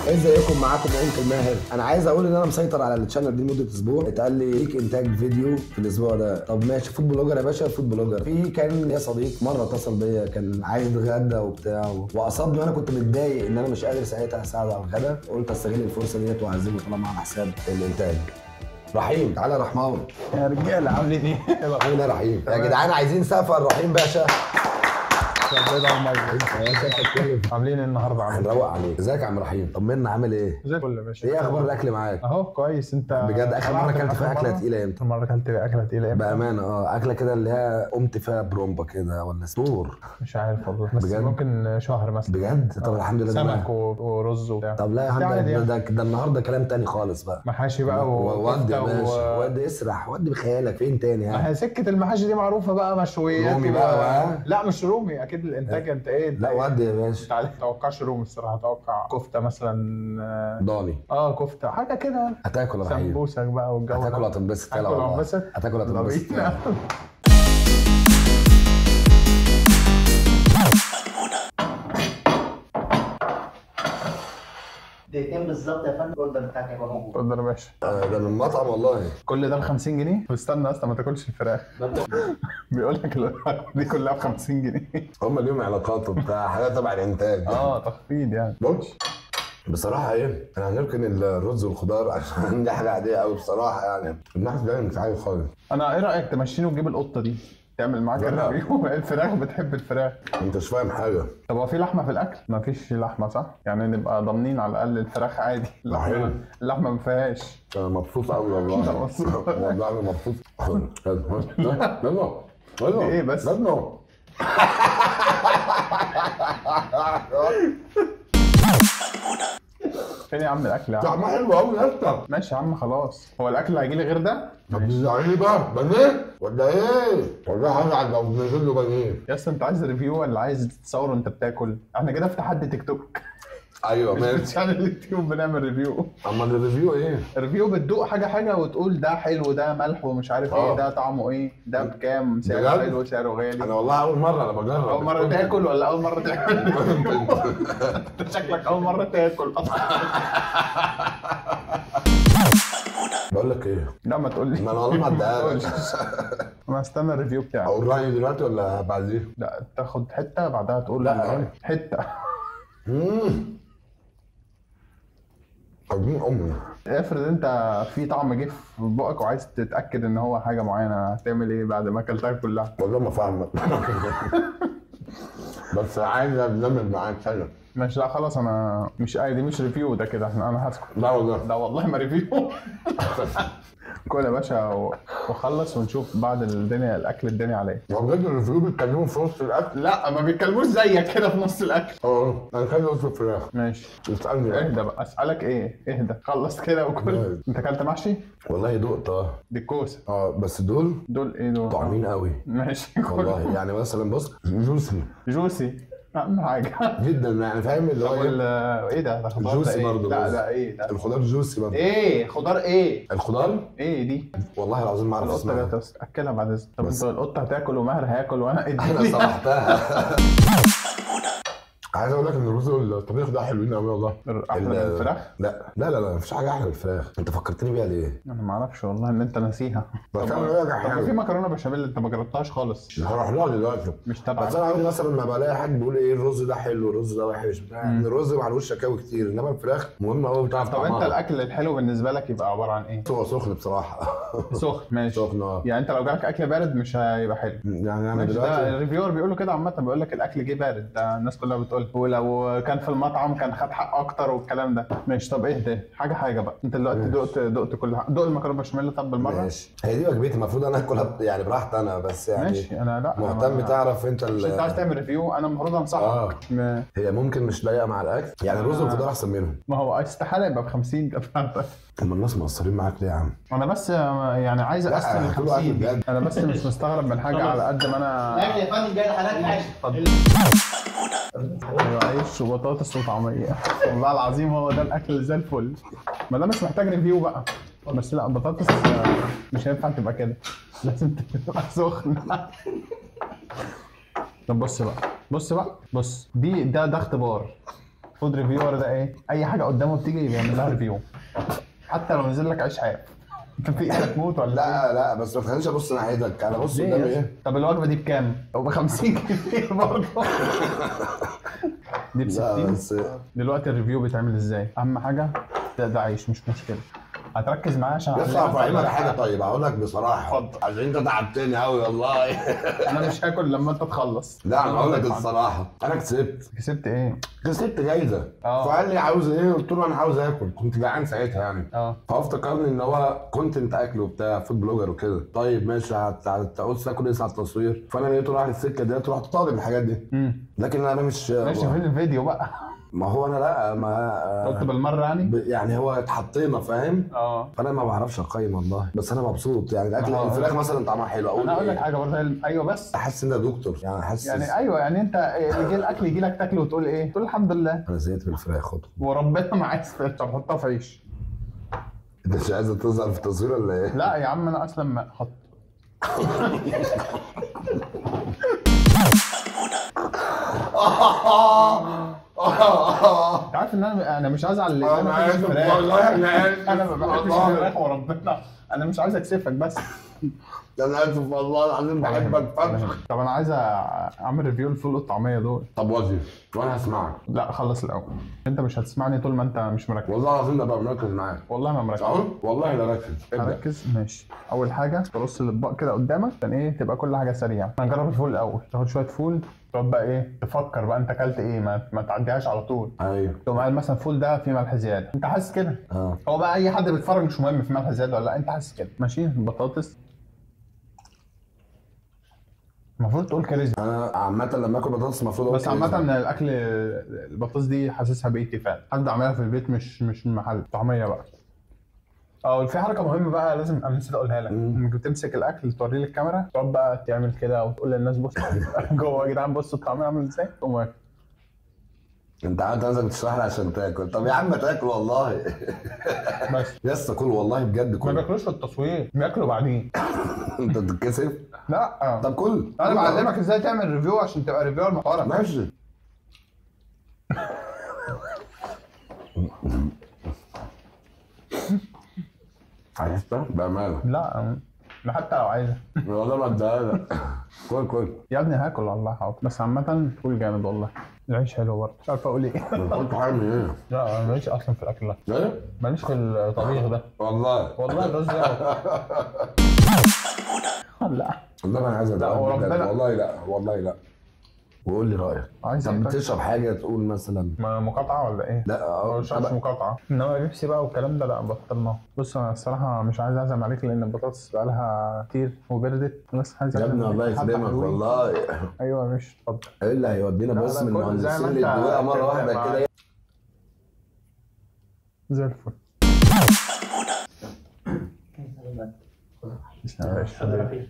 ازيكم معاكم انكل ماهر انا عايز اقول ان انا مسيطر على التشانل دي لمده اسبوع اتقال لي ليك انتاج فيديو في الاسبوع ده طب ماشي فود بلوجر يا باشا فود بلوجر في كان ليا صديق مره اتصل بيا كان عايز يتغدى وبتاع واصابني وانا كنت متضايق ان انا مش قادر ساعتها اساعده على الغدا قلت استغل الفرصه ديت واعزمه طالما على حساب الانتاج رحيم تعالى يا رحماوي يا رجاله عاملين ايه؟ رحيم يا رحيم يا جدعان عايزين سقفه الرحيم باشا عاملين ايه النهارده عاملين هنروق عليك ازيك يا عم رحيم طمنا عامل ايه زي الفل يا باشا ايه اخبار الاكل معاك اهو كويس انت بجد اخر مره طلعت اكلت فيها آخر اكله مرة؟ تقيله امتى اخر مره اكلت فيها اكله تقيله امتى؟ بامانه اه اكله كده اللي هي قمت فيها برومبا كده ولا سطور مش عارف والله بس بجد؟ ممكن شهر مثلا بجد طب الحمد لله سمك ده- و- ورز وبتاع طب لا يا عم ده عادي ده, يعني. ده, ده النهارده كلام تاني خالص بقى محاشي بقى ودي يا وكفتة باشا و... ودي اسرح ودي بخيالك فين تاني ما ها هي سكه المحاشي دي معروفه بقى مشويات رومي و- بقى، ها؟ لا مش رومي اكيد الانتاج انت ايه لا ودي يا باشا تعالى توقعش رومي الصراحه اتوقع كفته مثلا ضاني اه كفته حاجه كده هتاكل يا رحيم سمبوسك بقى والجو هتاكل ده. هتنبسط يلا هاكل والله. وانبسط؟ هتاكل هتنبسط يلا يلا. دقيقتين بالظبط يا فندم الاوردر بتاعك هيبقى موجود اتفضل يا باشا آه، ده من مطعم والله كل ده ب 50 جنيه واستنى اصلا ما تاكلش الفراخ بيقول لك الوجبة دي كلها ب 50 جنيه هم ليهم علاقات وبتاع حاجات تبع الانتاج اه تخفيض يعني بص بصراحة ايه انا هنركن الرز والخضار عشان دي حاجة عادية قوي بصراحة يعني الناس ده مش عايز خالص انا ايه رايك تمشيني وتجيب القطه دي تعمل معاك لا. الريفيو الفراخ بتحب الفراخ انت مش فاهم حاجة طب هو في لحمه في الاكل ما فيش لحمه صح يعني نبقى ضامنين على الاقل الفراخ عادي اللحمه صحيح. اللحمه ما فيهاش انا مبسوط قوي أنت والله مبسوط. والله انا مبسوط يلا يلا إيه بس؟ يلا فين يا عم الاكل يا عم طعمها حلو قوي يا اسطى ماشي يا عم خلاص هو الاكل هيجي لي غير ده طب بتزعلي بقى بانيه ولا ايه؟ والله هزعل لو نزل له بانيه يا اسطى انت عايز ريفيو ولا عايز تتصور وانت بتاكل احنا كده في تحدي تيك توك ايوه مش ماشي بتشانل اليوتيوب بنعمل ريفيو اما الريفيو ايه؟ الريفيو بتدوق حاجه حاجه وتقول ده حلو ده ملح ومش عارف آه. ايه ده طعمه ايه ده بكام سعره بجد؟ حلو سعره غالي انا والله اول مرة انا بجرب اول مره تاكل ولا اول مره تاكل انت شكلك اول مره تاكل اصلا بقول لك ايه؟ لا ما تقول لي ما انا والله ما اديها لك انا هستنى الريفيو بتاعك اقول رايي دلوقتي ولا بعدين؟ لا تاخد حته بعدها تقول لا. حته امم عاجبين امي افرض انت في طعم جه في بقك وعايز تتاكد ان هو حاجه معينه هتعمل ايه بعد ما اكلتها كلها والله ما فاهمك بس عايز اتزمن معاك حاجه ماشي لا خلاص انا مش اي دي مش ريفيو ده كده احنا انا هسكت لا والله ده والله ما ريفيو كل يا باشا و- وخلص ونشوف بعد الدنيا الاكل الدنيا على ايه هو بجد الريفيو بيتكلموا في وسط الاكل لا ما بيتكلموش زيك كده في نص الاكل اه انا كان وسط الفراخ ماشي اسالني اهدى بقى اسالك ايه اهدى خلص كده وكل طيب. انت اكلت محشي والله دقت اه دي الكوسه اه بس دول دول ايه دول طعمين قوي ماشي كل والله يعني مثلا بص جوسي جوسي اهم حاجه جدا يعني فاهم اللي هو وال إيه؟ ايه ده ده خضار ده جوسي ايه برضه لا بس. ده ايه ده الخضار جوسي برضه ايه خضار ايه الخضار ايه دي والله العظيم ما اعرف القطه اسمها جت أص- اكلها بعد اذنك طب بس. انت القطه هتاكل وماهر هياكل وانا انا اديني صبحتها عايز اقول لك ان الرز والطبيخ ده حلوين قوي والله احلى من ال- الفراخ لا لا لا لا مفيش حاجه احلى من الفراخ انت فكرتني بيها ليه؟ انا ما اعرفش والله ان انت ناسيها بس طب أنا بقول لك طب حاجة. في مكرونه بشاميل انت ما جربتهاش خالص هروح لها دلوقتي مش تبعك بس انا عندي مثلا لما بلاقي حد بيقول ايه الرز ده حلو الرز ده وحش بتاع ان الرز معلوش شكاوي كتير انما الفراخ مهم قوي بتعرف طب انت طعمها. الاكل الحلو بالنسبه لك يبقى عباره عن ايه؟ هو سخن بصراحه سخن ماشي سخن اه يعني انت لو جالك اكل بارد مش هيبقى حلو يعني انا ماشي ده دلوقتي الريفيور بيقولوا كده عامة بيقول لك الاكل جه بارد ده الناس كلها بتقول ولو كان في المطعم كان خد حق اكتر والكلام ده ماشي طب اهدى حاجة حاجة بقى انت دلوقتي ماشي. دقت دقت كل حاجة دق المكرونة بشاميل طب بالمرة ماشي هي دي وجبتي المفروض انا اكلها يعني براحتي انا بس يعني ماشي انا لا مهتم أنا- تعرف انت مش انت عايز ال- تعمل ريفيو انا المفروض اه انصحك ما- هي ممكن مش لايقه مع الاكل يعني الرز آه. والخضار احسن منهم ما هو استحالة يبقى ب 50 ده فهمتك هم الناس مقصرين معاك ليه يا عم؟ انا بس يعني عايز لا، اقسم ال كل واحد 50 بجد. انا بس مش مستغرب من حاجة على قد ما انا الاكل يا فندم جاي لحضرتك حاجه ايوه عيش وبطاطس وطعميه والله العظيم هو ده الاكل اللي زي الفل ما ده مش محتاج ريفيو بقى بس لا بطاطس آه، مش هينفع تبقى كده لازم تبقى سخنه طب بص بقى بص بقى بص دي ده ده اختبار فود ريفيور ده ايه اي حاجه قدامه بتيجي بيعمل لها ريفيو حتى لو نزل لك عيش حاف انت في ايه هتموت ولا إيه؟ لا لا بس ما تخلينيش ابص ناحيتك انا بص ليه قدامي يا ايه اسطى؟ طب الوجبه دي بكام؟ او ب 50 جنيه برضه دي ب لا 60 بس دلوقتي الريفيو بيتعمل ازاي؟ اهم حاجه ده, ده عيش مش مشكله هتركز معايا عشان بس أعلمك هفهمك على حاجه طيب هقول لك بصراحه اتفضل. عشان انت تعبتني قوي والله انا مش هاكل لما انت تخلص لا انا هقول لك الصراحه انا كسبت كسبت ايه؟ كسبت جايزه اه. فقال لي عاوز ايه قلت له انا عاوز اكل كنت جعان ساعتها يعني اه فهو افتكرني ان هو كونتنت اكل وبتاع فود بلوجر وكده طيب ماشي هت- هتعوز تاكل ايه على التصوير فانا لقيته رايح السكه ديت رحت طالب الحاجات دي امم لكن انا مش ماشي فين الفيديو بقى؟ ما هو انا لا ما قلت بالمره يعني؟ ب- يعني هو اتحطينا فاهم اه فانا ما بعرفش اقيم والله بس انا مبسوط يعني الاكل آه. الفراخ مثلا طعمها حلو اقول انا اقول لك إيه؟ حاجه برضه ايوه بس احس ان ده دكتور يعني احس يعني ايوه يعني انت يجي الاكل يجي لك تاكله وتقول ايه؟ تقول الحمد لله انا زهقت من الفراخ خد وربنا معاك في طب حطها في عيش انت مش عايزه تظهر في التصوير ولا ايه؟ لا يا عم انا اصلا ما حط انت عارف ان انا انا مش عايز على اللي انا عارف والله انا عارف انا ما بحبش والله. الفراخ وربنا انا مش عايز اكسفك بس انا اسف والله العظيم بحبك فشخ طب انا عايز اعمل ريفيو الفول والطعميه دول طب وزي وانا هسمعك لا خلص الاول انت مش هتسمعني طول ما انت مش مركز والله العظيم ببقى مركز معاك والله ما مركز اهو والله لا ركز ابدا هركز ماشي اول حاجه ترص الاطباق كده قدامك عشان ايه تبقى كل حاجه سريعه هنجرب الفول الاول تاخد شويه فول تقعد بقى ايه تفكر بقى انت اكلت ايه ما, ما تعديهاش على طول ايوه تقوم قايل مثلا الفول ده فيه ملح زياده انت حاسس كده اه هو بقى اي حد بيتفرج مش مهم في ملح زياده ولا لا انت حاسس كده ماشي البطاطس المفروض تقول كاريزما انا عامه لما اكل بطاطس المفروض أقول بس عامة كاريزما. الاكل البطاطس دي حاسسها بيتي فعلا حد عاملها في البيت مش مش من محل طعمية بقى اه في حركة مهمة بقى لازم انا نسيت اقولها لك مم. انك بتمسك الاكل توريه للكاميرا تقعد بقى تعمل كده وتقول للناس بص جوه يا جدعان بصوا الطعمية عامل ازاي تقوم واكل انت قاعد نازل تشرح لي عشان تاكل طب يا عم تاكل والله بس يا اسطى كل والله بجد ما كل بياكلوش في التصوير بياكلوا بعدين انت بتتكسف لا طب كل انا بعلمك ازاي تعمل ريفيو عشان تبقى ريفيور محترم ماشي عرفتها بأمانة لا لا حتى لو عايزة والله ما اديها لك كل كل يا ابني هاكل والله حاضر بس عامة فول جامد والله العيش حلو برضه مش عارف اقول ايه قلت حاجة من ايه؟ لا انا ماليش اصلا في الاكل ده ايه؟ ماليش في الطبيخ ده والله والله الرز ده لا والله انا عايز لا، ادوق وربنا- بجد. والله لا والله لا وقول لي رايك عايز طب إيه طيب؟ بتشرب حاجه تقول مثلا ما مقاطعة ولا ايه؟ لا ما اه بشربش طب- مقاطعة انما بيبسي بقى والكلام ده لا بطلناه بص انا الصراحة مش عايز اعزم عليك لان البطاطس بقالها كتير وبردت بس عايز يا أعزم ابني الله عليك حبة يسلمك حلوين. والله ايوه مش اتفضل ايه اللي هيودينا لا، بص لا، من كل- زي ما المهندسين اللي أنت يدوها مره كده واحده معاك. كده زي الفل ماشي حبيبي.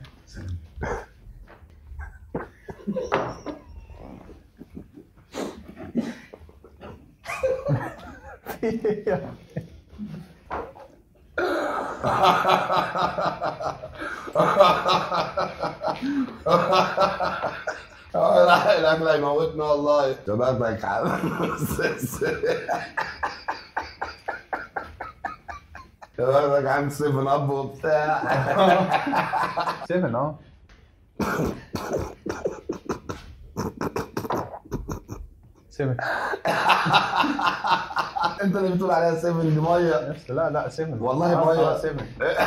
اه لا الاكل هيموتنا والله شبابك عم شبابك عم سيفن اب وبتاع سيفن اه سيفن انت اللي بتقول عليها سيفن دي ميه بس لا لا سيفن والله آه، مية. آه، سيفن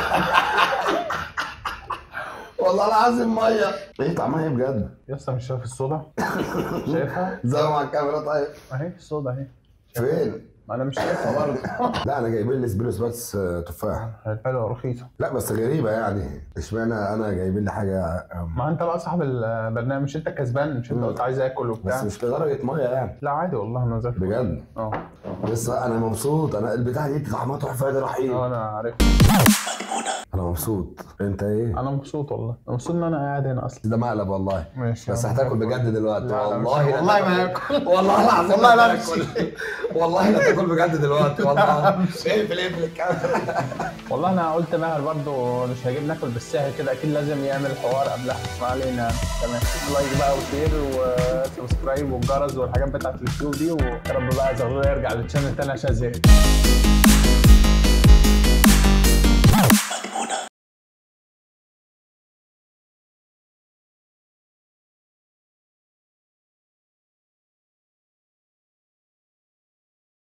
والله العظيم ميه ايه طعمها ايه بجد؟ يا اسطى مش شايف الصودا شايفها زي مع الكاميرا طيب اهي الصودا اهي فين؟ ما انا مش شايفها برضه لا انا جايبين لي سبيروس بس آه، تفاح حلوه رخيصه لا بس غريبه يعني اشمعنى انا جايبين لي حاجه آم، ما انت بقى صاحب البرنامج مش انت كسبان مش انت قلت عايز اكل بس وبتاع مش لدرجه ميه يعني لا عادي والله انا زي الفل. بجد اه لسه انا مبسوط انا البتاعه دي طعمها تحفه ده رحيم اه انا عارف انا مبسوط انت ايه انا مبسوط والله انا مبسوط ان انا قاعد هنا اصلا ده مقلب والله ماشي بس يا عم. هتاكل بجد دلوقتي لا، لا، والله مش- لا والله ما تاكل. هاكل. والله العظيم والله لا لا تاكل. والله لا تاكل بجد دلوقتي والله اقفل اقفل الكاميرا والله انا قلت ماهر برضو مش هجيب ناكل بالساهل كده اكيد لازم يعمل حوار قبلها ما علينا تمام لايك بقى وشير وسبسكرايب والجرس والحاجات بتاعت اليوتيوب دي ويا رب بقى زغلول يرجع للشانل تاني عشان زهقت